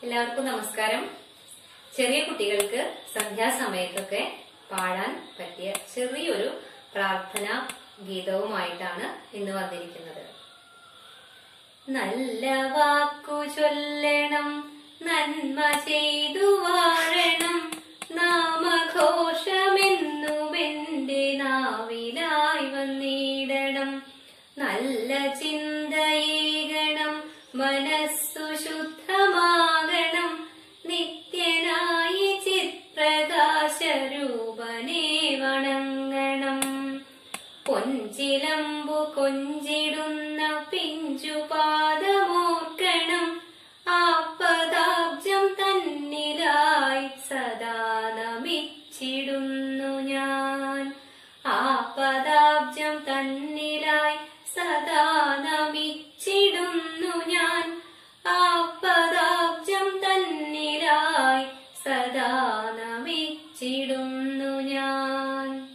എല്ലാവർക്കും നമസ്കാരം ചെറിയ കുട്ടികൾക്ക് സന്ധ്യാസമയത്തൊക്കെ പാടാൻ പറ്റിയ ചെറിയൊരു പ്രാർത്ഥന ഗീതവുമായിട്ടാണ് ഇന്ന് വന്നിരിക്കുന്നത് നല്ല വാക്കു ചൊല്ലണം നന്മ ചെയ്തു വാഴണം നാമഘോഷമെന്നുമെന്റെ നാവിലായി വന്നിടണം നല്ല ചിന്തയേകണം മനസ്സു ശുദ്ധമാകണം നിത്യനായി ചിത്രകാശരൂപനെ വണങ്ങണം പൊഞ്ചിലമ്പു കൊഞ്ചിടുന്ന പിഞ്ചുപാദമോർക്കണം ആ പദാബ്ജം തന്നിലായി സദാ നമിച്ചിടുന്നു ഞാൻ ആ പദാബ്ജം തന്നിലായി സദാ നമിച്ചിടുന്നു ഞാൻ ആ പദാബ്ജം തന്നിലായി സദാ നമിച്ചിടുന്നു ഞാൻ